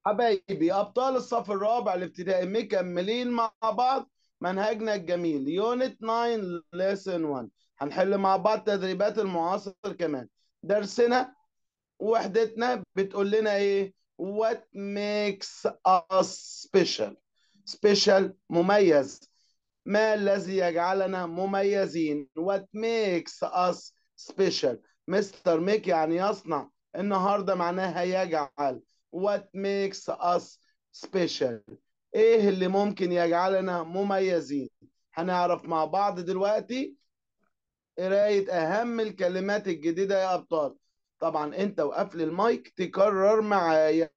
حبايبي أبطال الصف الرابع الابتدائي مكملين مع بعض منهجنا الجميل يونت 9 ليسن 1 هنحل مع بعض تدريبات المعاصر كمان درسنا وحدتنا بتقول لنا ايه what makes us special special مميز ما الذي يجعلنا مميزين what makes us special مستر ميك يعني يصنع النهارده معناها يجعل what makes us special ايه اللي ممكن يجعلنا مميزين هنعرف مع بعض دلوقتي قراية اهم الكلمات الجديدة يا ابطال طبعا انت وقفل المايك تكرر معايا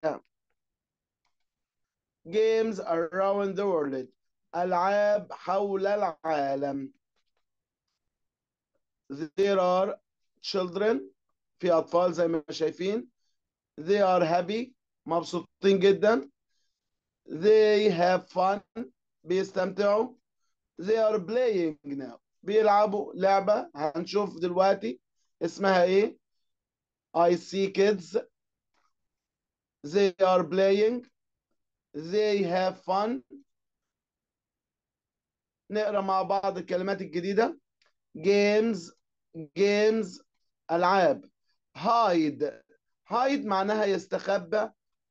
games around the world ألعاب حول العالم there are children في أطفال زي ما شايفين they are happy مبسوطين جدا they have fun بيستمتعوا they are playing now بيلعبوا لعبة هنشوف دلوقتي اسمها ايه I see kids they are playing they have fun نقرا مع بعض الكلمات الجديدة games games ألعاب hide hide معناها يستخبى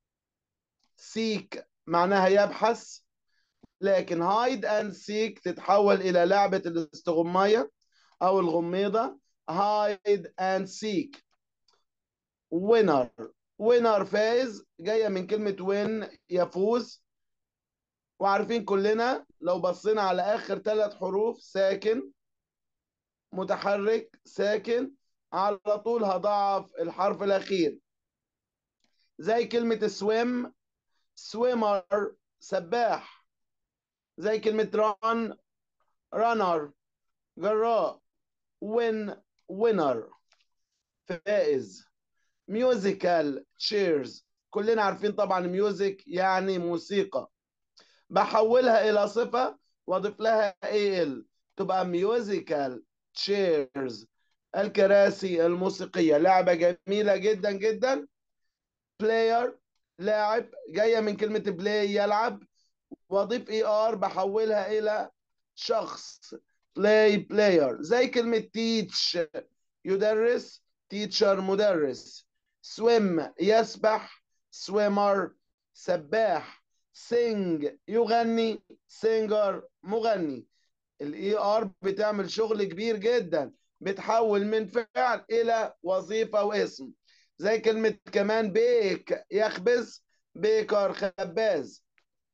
seek معناها يبحث لكن hide and seek تتحول إلى لعبة الاستغماية أو الغميضة hide and seek winner winner فاز جاية من كلمة win يفوز وعارفين كلنا لو بصينا على آخر ثلاث حروف ساكن متحرك ساكن على طول هضعف الحرف الأخير زي كلمة swim swimmer سباح زي كلمة run runner جراء win winner فائز musical chairs كلنا عارفين طبعا ميوزك يعني موسيقى بحولها إلى صفة واضيف لها ال تبقى musical chairs الكراسي الموسيقية لعبة جميلة جدا جدا player لاعب جاية من كلمة بلاي يلعب واضيف اي ار بحولها الى شخص play player زي كلمة teach يدرس teacher مدرس swim يسبح swimmer سباح sing يغني singer مغني الاي ار بتعمل شغل كبير جدا بتحول من فعل الى وظيفة واسم زي كلمة كمان بيك يخبز بيكر خباز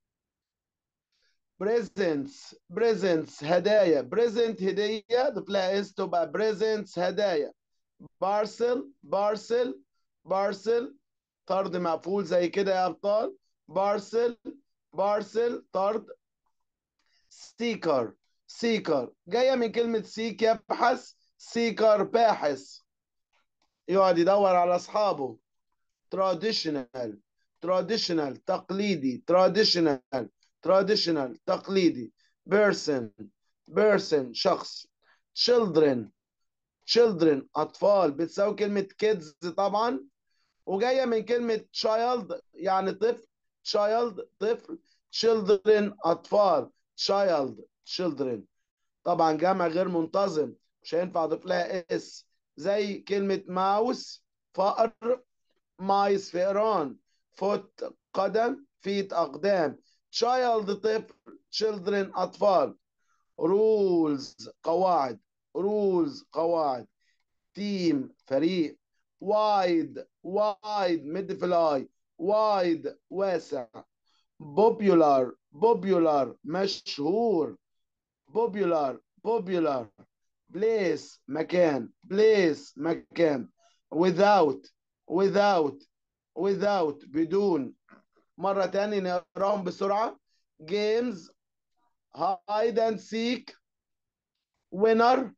presents presents هدايا present هدية ضيف لها اس تبقى presents هدايا parcel parcel parcel طرد مقفول زي كده يا ابطال parcel parcel طرد seeker seeker جاية من كلمة seek يبحث seeker باحث يقعد يدور على أصحابه traditional traditional تقليدي traditional traditional تقليدي person person شخص children children أطفال بتساوي كلمة kids طبعا وجاية من كلمة child يعني طفل child طفل children أطفال child children طبعا جمع غير منتظم مش هينفع أضيف لها اس زي كلمة ماوس فأر مايس فئران فوت قدم فيت أقدام child طفل children أطفال rules قواعد rules قواعد team فريق wide wide مد في الاي wide واسع popular popular مشهور popular popular place مكان place مكان without without without بدون مرة تاني نقراهم بسرعة games hide and seek winner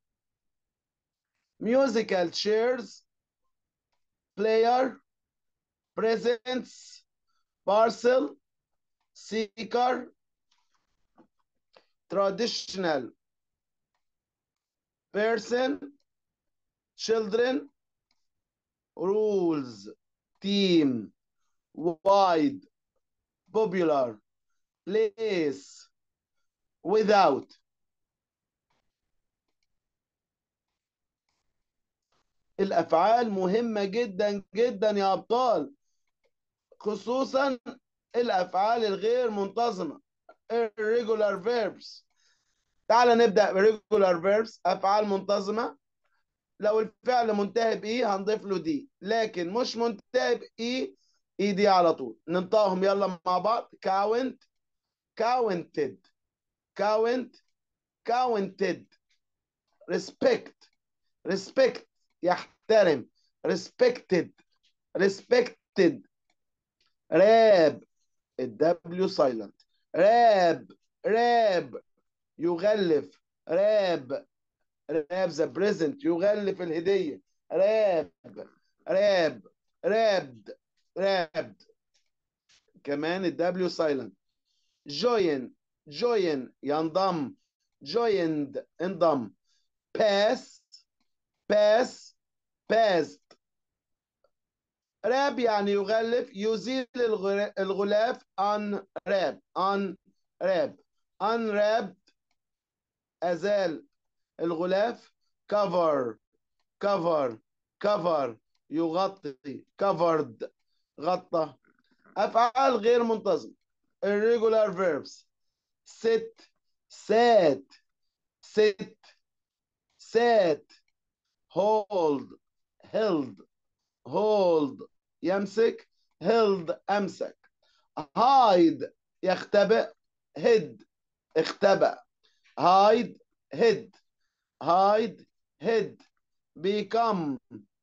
musical chairs player presents parcel seeker traditional person children rules team wide popular less without الافعال مهمه جدا جدا يا ابطال خصوصا الافعال الغير منتظمه irregular verbs تعال نبدا regular verbs افعال منتظمه لو الفعل منتهي بايه هنضيف له دي لكن مش منتهي بايه اي دي على طول ننطقهم يلا مع بعض count counted count counted respect respect يحترم respected respected راب الدبليو سايلنت راب راب يغلف راب راب ذا بريزنت يغلف الهدية راب راب رابد رابد كمان الدبليو سايلنت جوين جوين ينضم joined انضم pass pass passed راب يعني يغلف يزيل الغلاف on راب on راب unwrapped أزال الغلاف cover cover cover يغطي covered غطى أفعال غير منتظمة irregular verbs sit sat sit sat hold held hold يمسك held أمسك hide يختبئ hid اختبأ hide hid hide hid become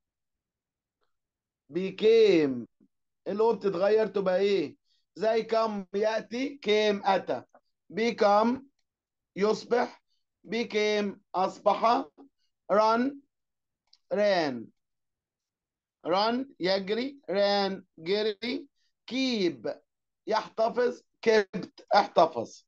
became اللي بتتغير تبقى ايه زي كم ياتي came اتى become يصبح became اصبح run ran run يجري ran جري keep يحتفظ kept احتفظ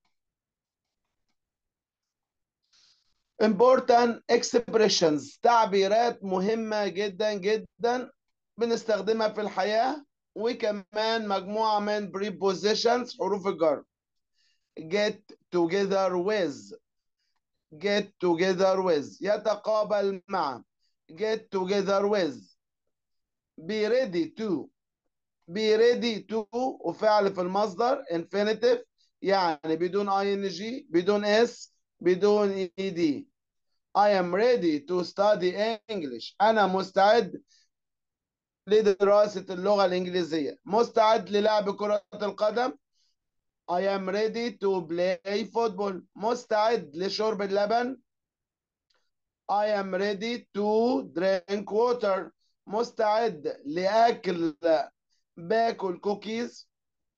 important expressions تعبيرات مهمة جدا جدا بنستخدمها في الحياة وكمان مجموعة من prepositions حروف الجر get together with get together with يتقابل مع get together with be ready to be ready to وفعل في المصدر infinitive يعني بدون ing بدون s بدون ed I am ready to study English أنا مستعد لدراسة اللغة الإنجليزية مستعد للعب كرة القدم I am ready to play football مستعد لشرب اللبن I am ready to drink water مستعد لأكل باكل كوكيز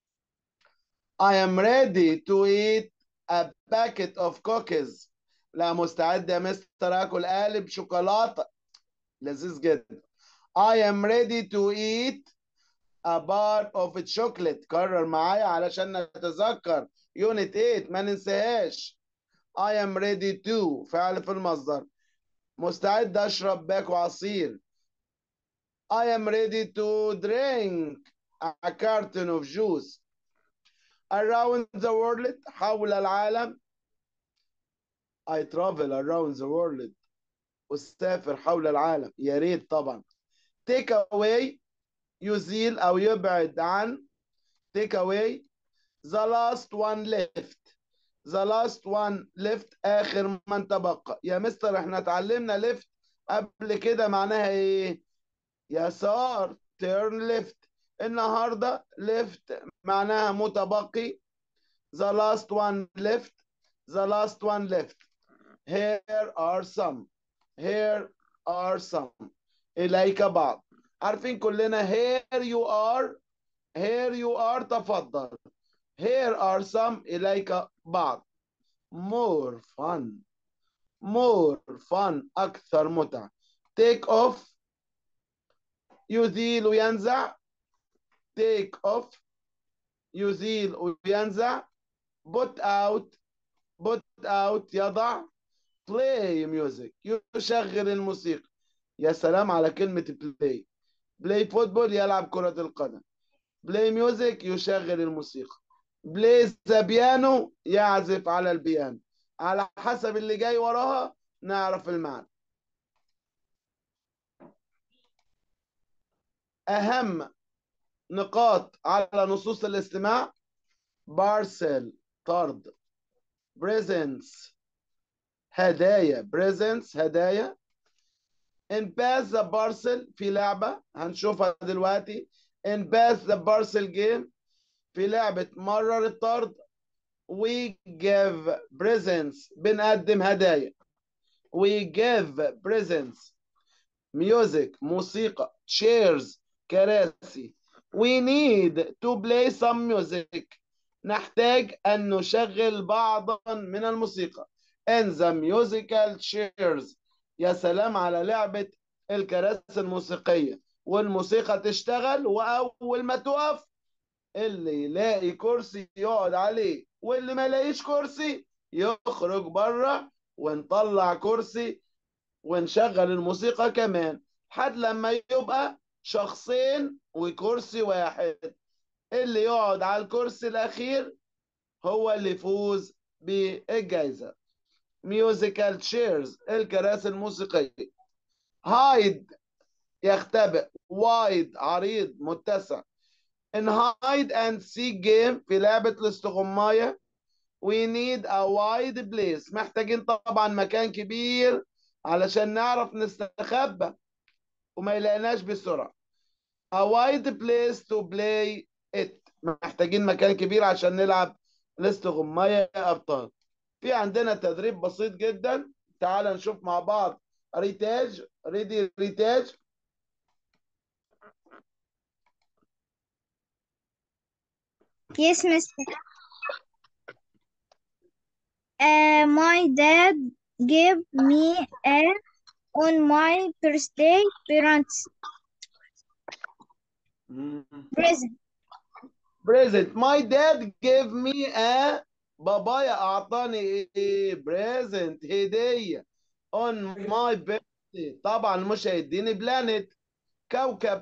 I am ready to eat a packet of cookies لا مستعد يا مستر اكل قالب شوكولاته لذيذ جدا I am ready to eat a bar of chocolate كرر معايا علشان نتذكر يونت 8 ما ننساهاش I am ready to فعل في المصدر مستعد اشرب باكو عصير I am ready to drink a carton of juice around the world حول العالم I travel around the world أسافر حول العالم يا ريت طبعا take away يزيل أو يبعد عن take away the last one left the last one left آخر من تبقى يا مستر احنا اتعلمنا left قبل كده معناها ايه يسار turn left النهارده left معناها متبقي the last one left the last one left here are some here are some إليك بعض عارفين كلنا here you are here you are تفضل here are some إليك بعض more fun more fun أكثر متعة take off يزيل وينزع take off يزيل وينزع put out put out يضع play music يشغل الموسيقى يا سلام على كلمة play play football يلعب كرة القدم play music يشغل الموسيقى play the piano يعزف على البيانو على حسب اللي جاي وراها نعرف المعنى أهم نقاط على نصوص الاستماع بارسل طرد presents هدايا presents هدايا in pass the parcel في لعبة هنشوفها دلوقتي in pass the parcel game في لعبة مرر الطرد we give presents بنقدم هدايا we give presents music موسيقى chairs كراسي we need to play some music نحتاج أن نشغل بعضا من الموسيقى in the musical chairs يا سلام على لعبة الكراسي الموسيقية والموسيقى تشتغل وأول ما تقف اللي يلاقي كرسي يقعد عليه واللي ما يلاقيش كرسي يخرج بره ونطلع كرسي ونشغل الموسيقى كمان لحد لما يبقى شخصين وكرسي واحد اللي يقعد على الكرسي الأخير هو اللي يفوز بالجائزة ميوزيكال تشيرز الكراسي الموسيقية هايد يختبئ وايد عريض متسع in hide and seek game في لعبة الاستغماية we need a wide place محتاجين طبعا مكان كبير علشان نعرف نستخبى وما يلاقيناش بسرعة a wide place to play it محتاجين مكان كبير عشان نلعب الاستغماية يا أبطال في عندنا تدريب بسيط جدا تعال نشوف مع بعض ريتاج ريدي ريتاج Yes, mister. Uh, my dad gave me a on my birthday parents present. present my dad gave me a بابايا أعطاني إيه present هدية on my birthday طبعا مش هيديني بلانت كوكب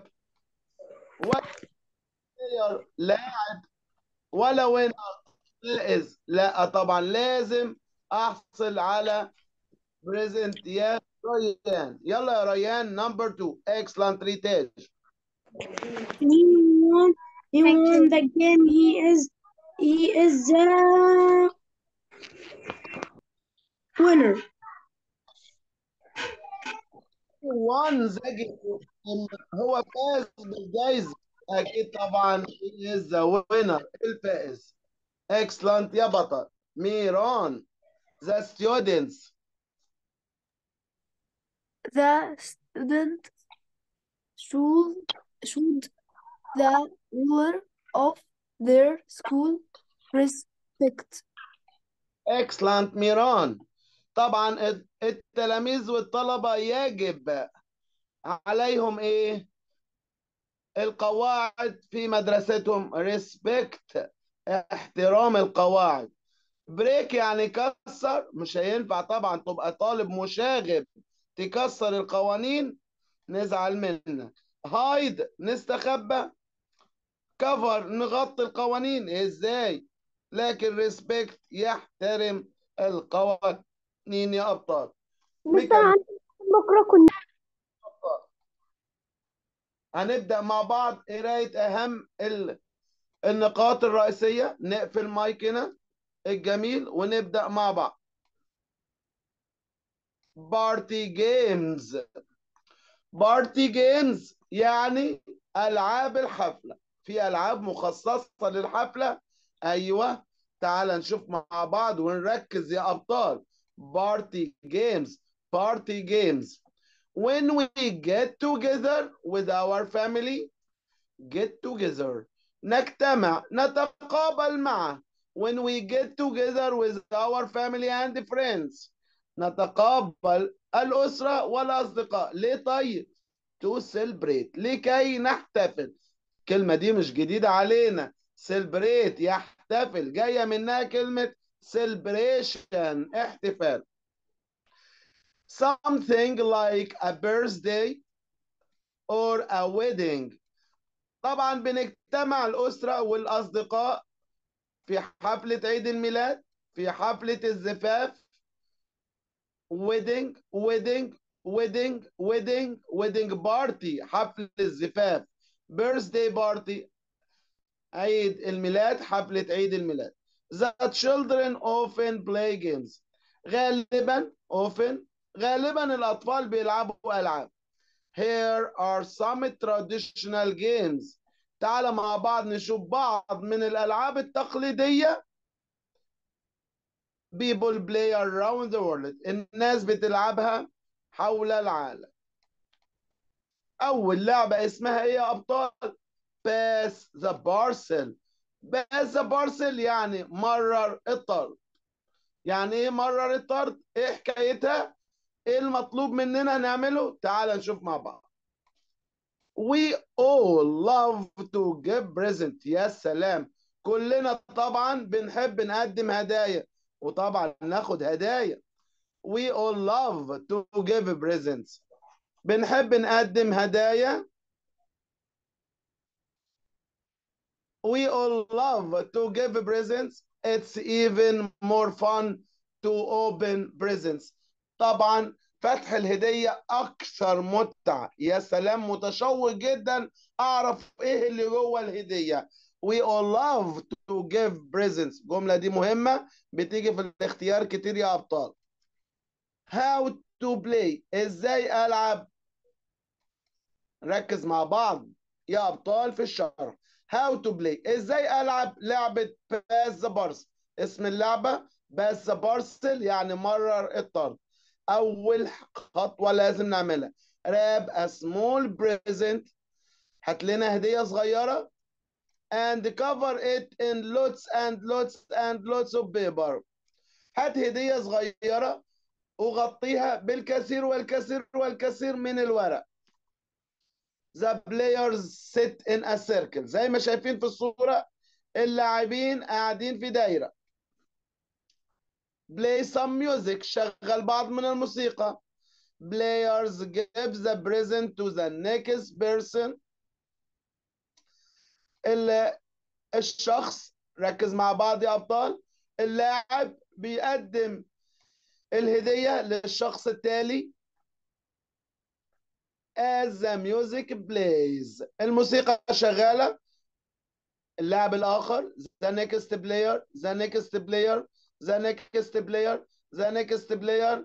ولا لاعب ولا وين فائز لا طبعا لازم احصل على بريزنت يا ريان يلا يا ريان نمبر 2 اكسلنت ريتاج He won. He Thank won you. the game. He is. He is the winner. وان زكي هو فاز بالجائزة اكيد طبعا is the winner الفائز اكسلنت يا بطل ميران the students The student should should the ruler of their school respect. اكسلنت ميران طبعا الت- التلاميذ والطلبة يجب عليهم ايه القواعد في مدرستهم ريسبكت احترام القواعد بريك يعني كسر مش هينفع طبعا تبقى طالب مشاغب تكسر القوانين نزعل منك هايد نستخبى كفر نغطي القوانين ازاي لكن ريسبكت يحترم القوانين يا ابطال نكمل. بكرة كنا هنبدأ مع بعض قراية أهم ال- النقاط الرئيسية نقفل مايكنا الجميل ونبدأ مع بعض بارتي جيمز بارتي جيمز يعني ألعاب الحفلة في ألعاب مخصصة للحفلة أيوة تعال نشوف مع بعض ونركز يا أبطال بارتي جيمز بارتي جيمز when we get together with our family get together نجتمع نتقابل مع when we get together with our family and friends نتقابل الأسرة والأصدقاء ليه طيب to celebrate لكي نحتفل الكلمة دي مش جديدة علينا celebrate يحتفل جاية منها كلمة celebration احتفال something like a birthday or a wedding طبعا بنجتمع الأسرة والأصدقاء في حفلة عيد الميلاد في حفلة الزفاف wedding wedding wedding wedding wedding party حفل الزفاف birthday party عيد الميلاد حفلة عيد الميلاد the children often play games غالبا often غالبا الأطفال بيلعبوا ألعاب here are some traditional games تعال مع بعض نشوف بعض من الألعاب التقليدية people play around the world الناس بتلعبها حول العالم أول لعبة اسمها إيه يا أبطال pass the parcel pass the parcel يعني مرر الطرد يعني إيه مرر الطرد إيه حكايتها إيه المطلوب مننا نعمله تعال نشوف مع بعض We all love to give present يا سلام كلنا طبعا بنحب نقدم هدايا وطبعا ناخد هدايا We all love to give presents بنحب نقدم هدايا We all love to give presents It's even more fun to open presents طبعا فتح الهدية أكثر متعة يا سلام متشوق جدا أعرف إيه اللي جوه الهدية We all love to give presents الجملة دي مهمة بتيجي في الاختيار كتير يا أبطال How to play إزاي ألعب ركز مع بعض يا أبطال في الشرح How to play إزاي ألعب لعبة pass the parcel اسم اللعبة pass the parcel يعني مرر الطرد أول خطوة لازم نعملها wrap a small present هات لنا هدية صغيرة and cover it in lots and lots and lots of paper هات هدية صغيرة وغطيها بالكثير والكثير والكثير من الورق The players sit in a circle زي ما شايفين في الصورة اللاعبين قاعدين في دايرة play some music شغل بعض من الموسيقى players give the present to the next person الشخص ركز مع بعض يا أبطال اللاعب بيقدم الهدية للشخص التالي as the music plays الموسيقى شغالة اللاعب الآخر the next player the next player the next player the next player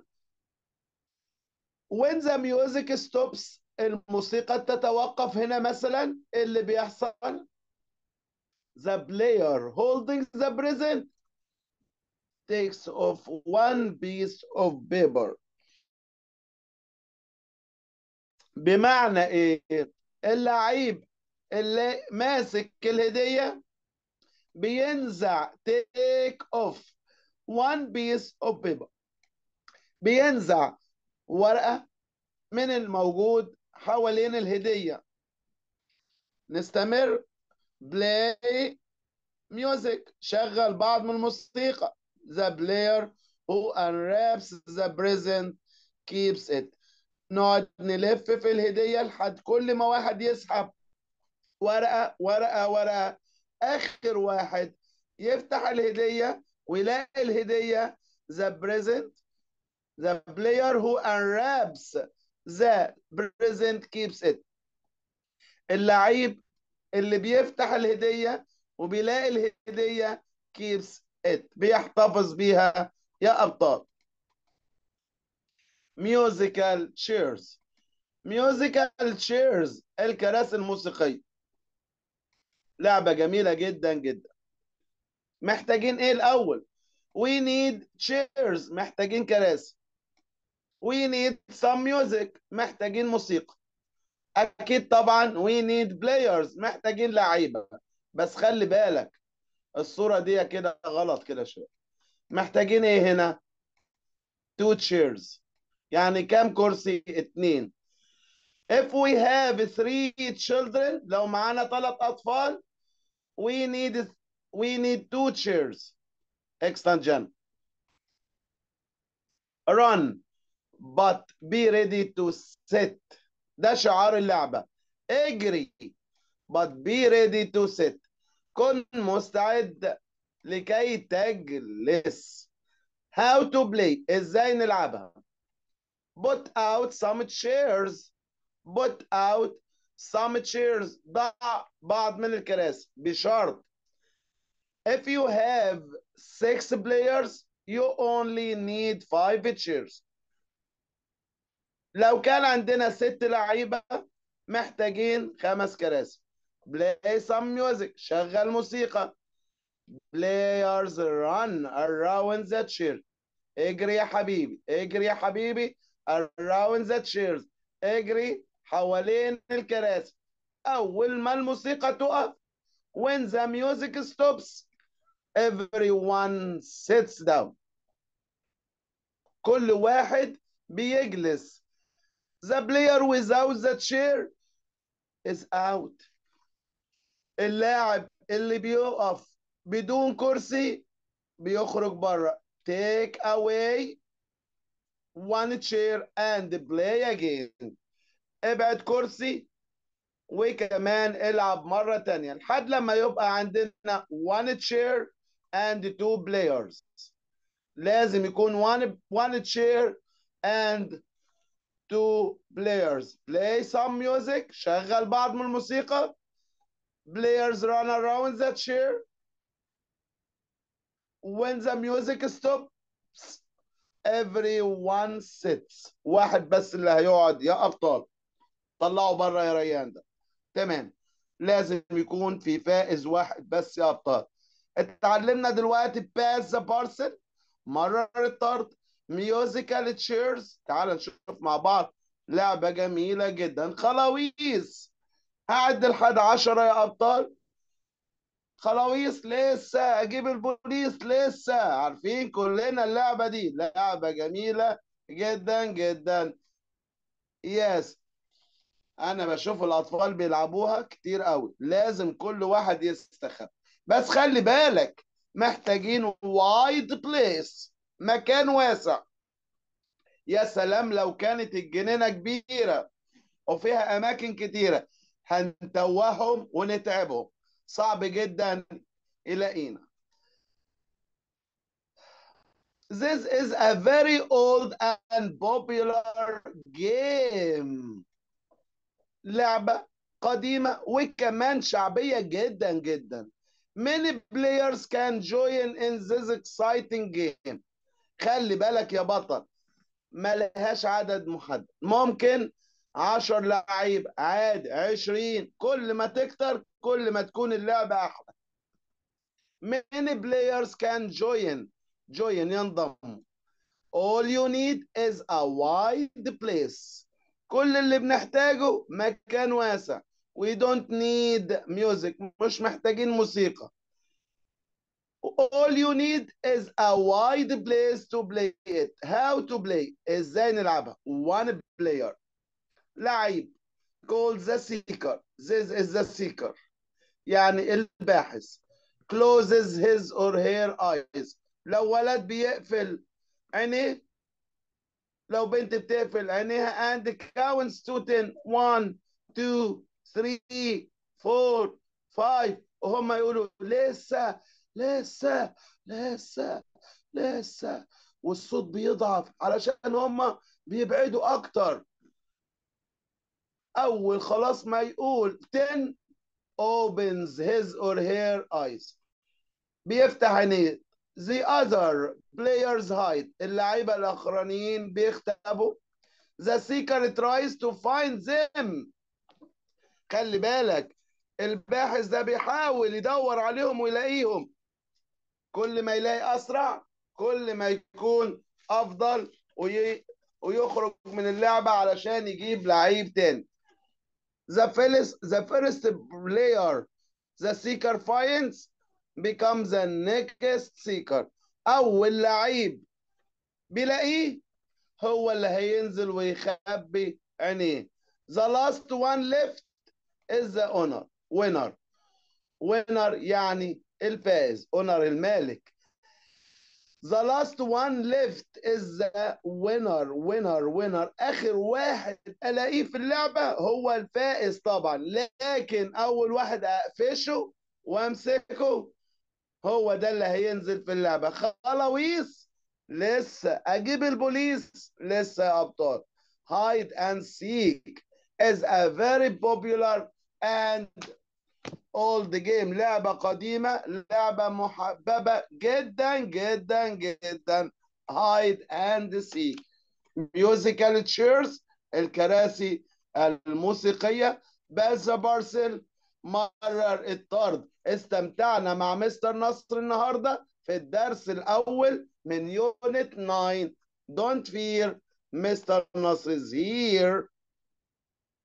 when the music stops الموسيقى تتوقف هنا مثلا اللي بيحصل the player holding the present takes off one piece of paper بمعنى ايه اللعيب اللي ماسك الهدية بينزع take off one piece of paper بينزع ورقة من الموجود حوالين الهدية نستمر play music شغل بعض من الموسيقى the player who unwraps the present keeps it نقعد نلف في الهدية لحد كل ما واحد يسحب ورقة ورقة ورقة آخر واحد يفتح الهدية ويلاقي الهدية the present the player who unwraps the present keeps it اللعيب اللي بيفتح الهدية وبيلاقي الهدية keeps it بيحتفظ بيها يا أبطال musical chairs musical chairs الكراسي الموسيقية لعبة جميلة جدا جدا محتاجين ايه الأول we need chairs محتاجين كراسي we need some music محتاجين موسيقى أكيد طبعا we need players محتاجين لعيبة بس خلي بالك الصورة دي كده غلط كده شوية محتاجين ايه هنا two chairs يعني كام كرسي اتنين if we have three children لو معانا ثلاث أطفال we need we need two chairs excellent Jen run but be ready to sit ده شعار اللعبة اجري but be ready to sit كن مستعد لكي تجلس how to play ازاي نلعبها put out some chairs put out some chairs ضع بعض من الكراسي بشرط if you have six players you only need five chairs لو كان عندنا ست لعيبة محتاجين خمس كراسي play some music شغل موسيقى players run around the chair اجري يا حبيبي اجري يا حبيبي around the chairs اجري حوالين الكراسي أول ما الموسيقى تقف when the music stops everyone sits down كل واحد بيجلس the player without the chair is out اللاعب اللي بيقف بدون كرسي بيخرج بره take away one chair and play again ابعد كرسي وكمان العب مرة تانية لحد لما يبقى عندنا one chair and two players لازم يكون one one chair and two players play some music شغل بعض من الموسيقى players run around the chair when the music stops everyone sits واحد بس اللي هيقعد يا ابطال طلعوا بره يا ريان ده تمام لازم يكون في فائز واحد بس يا ابطال اتعلمنا دلوقتي باس ذا بارسل مرر الطرد ميوزيكال تشيرز تعال نشوف مع بعض لعبة جميلة جدا خلاويص هعد لحد عشرة يا أبطال خلاويص لسه أجيب البوليس لسه عارفين كلنا اللعبة دي لعبة جميلة جدا جدا يس أنا بشوف الأطفال بيلعبوها كتير قوي لازم كل واحد يستخف بس خلي بالك محتاجين وايد بليس مكان واسع يا سلام لو كانت الجنينة كبيرة وفيها أماكن كتيرة هنتوههم ونتعبهم صعب جدا يلاقينا This is a very old and popular game لعبة قديمة وكمان شعبية جدا جدا Many players can join in this exciting game خلي بالك يا بطل ما لهاش عدد محدد ممكن 10 لعيب عادي 20 كل ما تكتر كل ما تكون اللعبة أحلى many players can join join ينضم all you need is a wide place كل اللي بنحتاجه مكان واسع we don't need music مش محتاجين موسيقى all you need is a wide place to play it how to play ازاي نلعبها one player لعيب called the seeker this is the seeker يعني الباحث closes his or her eyes لو ولد بيقفل عينيه لو بنت بتقفل عينيها and counts to 10 1 2 3 4 5 وهم يقولوا لسه لسه لسه لسه والصوت بيضعف علشان هم بيبعدوا اكتر اول خلاص ما يقول 10 opens his or her eyes بيفتح عينيه the other players hide اللعيبه الاخرانيين بيختبوا the seeker tries to find them خلي بالك الباحث ده بيحاول يدور عليهم ويلاقيهم كل ما يلاقي اسرع كل ما يكون افضل وي... ويخرج من اللعبه علشان يجيب لعيب تاني the first the first player the seeker finds becomes the next seeker اول لعيب بيلاقيه هو اللي هينزل ويخبي عينيه the last one left is the owner winner winner يعني الفائز owner المالك The last one left is the winner winner winner آخر واحد ألاقيه في اللعبة هو الفائز طبعا لكن أول واحد أقفشه وأمسكه هو ده اللي هينزل في اللعبة خلاويص لسه أجيب البوليس لسه يا أبطال hide and seek is a very popular and old game لعبة قديمة لعبة محببة جدا جدا جدا hide and seek musical chairs الكراسي الموسيقية بس بارسل مرر الطرد استمتعنا مع مستر نصر النهاردة في الدرس الأول من يونت 9 don't fear مستر نصر is here